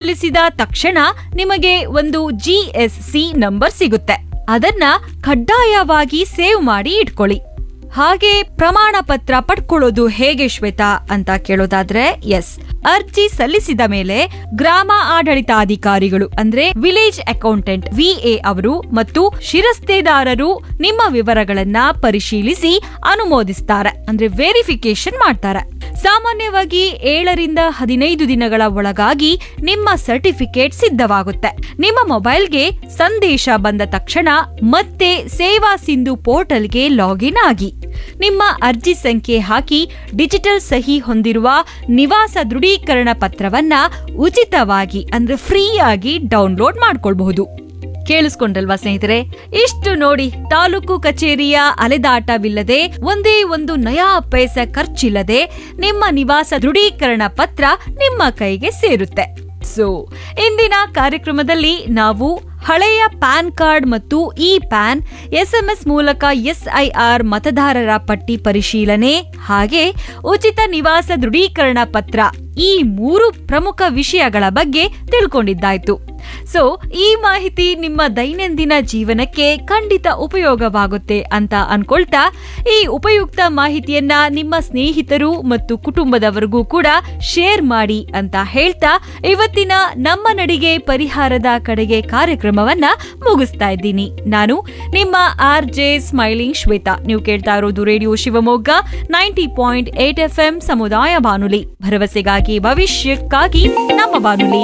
ಸಲ್ಲಿಸಿದ ತಕ್ಷಣ ನಿಮಗೆ ಒಂದು ಜಿಎಸ್ಸಿ ನಂಬರ್ ಸಿಗುತ್ತೆ ಅದನ್ನ ಕಡ್ಡಾಯವಾಗಿ ಸೇವ್ ಮಾಡಿ ಇಟ್ಕೊಳ್ಳಿ ಹಾಗೆ ಪ್ರಮಾಣ ಪತ್ರ ಪಡ್ಕೊಳ್ಳೋದು ಹೇಗೆ ಶ್ವೇತಾ ಅಂತ ಕೇಳೋದಾದ್ರೆ ಎಸ್ ಅರ್ಜಿ ಸಲ್ಲಿಸಿದ ಮೇಲೆ ಗ್ರಾಮ ಆಡಳಿತಾಧಿಕಾರಿಗಳು ಅಂದ್ರೆ ವಿಲೇಜ್ ಅಕೌಂಟೆಂಟ್ ವಿಎ ಅವರು ಮತ್ತು ಶಿರಸ್ತೇದಾರರು ನಿಮ್ಮ ವಿವರಗಳನ್ನ ಪರಿಶೀಲಿಸಿ ಅನುಮೋದಿಸ್ತಾರೆ ಅಂದ್ರೆ ವೆರಿಫಿಕೇಶನ್ ಮಾಡ್ತಾರೆ ಸಾಮಾನ್ಯವಾಗಿ ಏಳರಿಂದ ಹದಿನೈದು ದಿನಗಳ ಒಳಗಾಗಿ ನಿಮ್ಮ ಸರ್ಟಿಫಿಕೇಟ್ ಸಿದ್ಧವಾಗುತ್ತೆ ನಿಮ್ಮ ಮೊಬೈಲ್ಗೆ ಸಂದೇಶ ಬಂದ ತಕ್ಷಣ ಮತ್ತೆ ಸೇವಾ ಸಿಂಧು ಪೋರ್ಟಲ್ಗೆ ಲಾಗಿನ್ ಆಗಿ ನಿಮ್ಮ ಅರ್ಜಿ ಸಂಖ್ಯೆ ಹಾಕಿ ಡಿಜಿಟಲ್ ಸಹಿ ಹೊಂದಿರುವ ನಿವಾಸ ದೃಢೀಕರಣ ಪತ್ರವನ್ನ ಉಚಿತವಾಗಿ ಅಂದ್ರೆ ಫ್ರೀ ಆಗಿ ಡೌನ್ಲೋಡ್ ಮಾಡ್ಕೊಳ್ಬಹುದು ಕೇಳಿಸ್ಕೊಂಡಲ್ವಾ ಸ್ನೇಹಿತರೆ ಇಷ್ಟು ನೋಡಿ ತಾಲೂಕು ಕಚೇರಿಯ ಅಲೆದಾಟವಿಲ್ಲದೆ ಒಂದೇ ಒಂದು ನಯಾ ಪೈಸ ಖರ್ಚಿಲ್ಲದೆ ನಿಮ್ಮ ನಿವಾಸ ದೃಢೀಕರಣ ಪತ್ರ ನಿಮ್ಮ ಕೈಗೆ ಸೇರುತ್ತೆ ಸೊ ಇಂದಿನ ಕಾರ್ಯಕ್ರಮದಲ್ಲಿ ನಾವು ಹಳೆಯ ಪ್ಯಾನ್ ಕಾರ್ಡ್ ಮತ್ತು ಇ ಪ್ಯಾನ್ ಎಸ್ಎಂಎಸ್ ಮೂಲಕ ಎಸ್ಐಆರ್ ಮತದಾರರ ಪಟ್ಟಿ ಪರಿಶೀಲನೆ ಹಾಗೆ ಉಚಿತ ನಿವಾಸ ದೃಢೀಕರಣ ಪತ್ರ ಈ ಮೂರು ಪ್ರಮುಖ ವಿಷಯಗಳ ಬಗ್ಗೆ ತಿಳ್ಕೊಂಡಿದ್ದಾಯ್ತು ಸೊ ಈ ಮಾಹಿತಿ ನಿಮ್ಮ ದೈನಂದಿನ ಜೀವನಕ್ಕೆ ಖಂಡಿತ ಉಪಯೋಗವಾಗುತ್ತೆ ಅಂತ ಅನ್ಕೊಳ್ತಾ ಈ ಉಪಯುಕ್ತ ಮಾಹಿತಿಯನ್ನ ನಿಮ್ಮ ಸ್ನೇಹಿತರು ಮತ್ತು ಕುಟುಂಬದವರಿಗೂ ಕೂಡ ಶೇರ್ ಮಾಡಿ ಅಂತ ಹೇಳ್ತಾ ಇವತ್ತಿನ ನಮ್ಮ ನಡಿಗೆ ಪರಿಹಾರದ ಕಡೆಗೆ ಕಾರ್ಯಕ್ರಮವನ್ನ ಮುಗಿಸ್ತಾ ಇದ್ದೀನಿ ನಾನು ನಿಮ್ಮ ಆರ್ ಜೆ ಸ್ಮೈಲಿಂಗ್ ಶ್ವೇತಾ ನೀವು ಕೇಳ್ತಾ ಇರೋದು radio Shivamogga ninety point eight F M ಸಮುದಾಯ ಬಾನುಲಿ ಭರವಸೆಗಾಗಿ ಭವಿಷ್ಯಕ್ಕಾಗಿ ನಮ್ಮ ಬಾನುಲಿ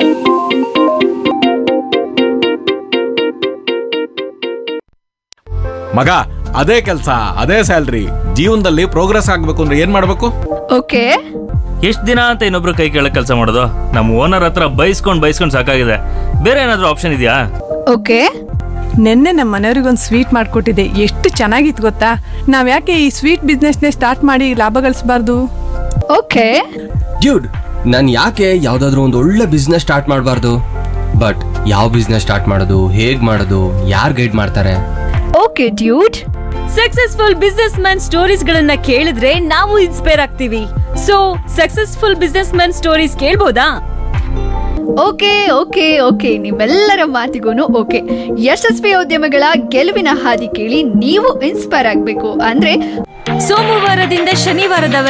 ಮಗ ಅದೇ ಕೆಲಸ ಅದೇ ಸ್ಯಾಲ್ರಿ ಜೀವನದಲ್ಲಿ ಪ್ರೋಗ್ರೆಸ್ ಆಗ್ಬೇಕು ಅಂದ್ರೆ ಏನ್ ಮಾಡ್ಬೇಕು ಓಕೆ ಎಷ್ಟ್ ದಿನ ಅಂತ ಇನ್ನೊಬ್ರು ಕೈ ಕೆಳಗೆ ಕೆಲಸ ಮಾಡೋದು ನಮ್ಮ ಓನರ್ ಹತ್ರ ಬೈಸ್ಕೊಂಡ್ ಬೈಸ್ಕೊಂಡ್ ಸಾಕಾಗಿದೆ ಬೇರೆ ಏನಾದ್ರೂ ಆಪ್ಷನ್ ಇದೆಯಾ ಓಕೆ ನಿನ್ನೆ ನಮ್ಮ ಮನೆಯವ್ರಿಗೊಂದು ಸ್ವೀಟ್ ಮಾಡಿಕೊಟ್ಟಿದ್ದೆ ಎಷ್ಟು ಚೆನ್ನಾಗಿತ್ತು ಗೊತ್ತಾ ನಾವು ಯಾಕೆ ಈ ಸ್ವೀಟ್ ಬಿಸ್ನೆಸ್ನೇ ಸ್ಟಾರ್ಟ್ ಮಾಡಿ ಲಾಭ ಗಳಿಸಬಾರ್ದು ಓಕೆ ಡ್ಯೂಡ್ ನಾನು ಯಾಕೆ ಯಾವುದಾದ್ರೂ ಒಂದು ಒಳ್ಳೆ ಬಿಸ್ನೆಸ್ ಸ್ಟಾರ್ಟ್ ಮಾಡಬಾರ್ದು ಬಟ್ ಯಾವ ಬಿಸ್ನೆಸ್ ಸ್ಟಾರ್ಟ್ ಮಾಡೋದು ಹೇಗೆ ಮಾಡೋದು ಯಾರು ಗೈಡ್ ಮಾಡ್ತಾರೆ okay dude successful businessman stories ಗಳನ್ನ ಕೇಳಿದ್ರೆ ನಾವು ಇನ್ಸ್ಪೈರ್ ಆಗ್ತೀವಿ so successful businessman stories ಕೇಳ್ಬೋದಾ ಓಕೆ ಓಕೆ ಓಕೆ ನಿಮ್ಮೆಲ್ಲರ ಮಾತಿಗೂ ಓಕೆ ಯಶಸ್ವಿ ಉದ್ಯಮಗಳ ಗೆಲುವಿನ ಹಾದಿ ಕೇಳಿ ನೀವು ಇನ್ಸ್ಪೈರ್ ಆಗಬೇಕು ಅಂದ್ರೆ ಸೋಮವಾರದಿಂದ ಶನಿವಾರದವರೆಗೆ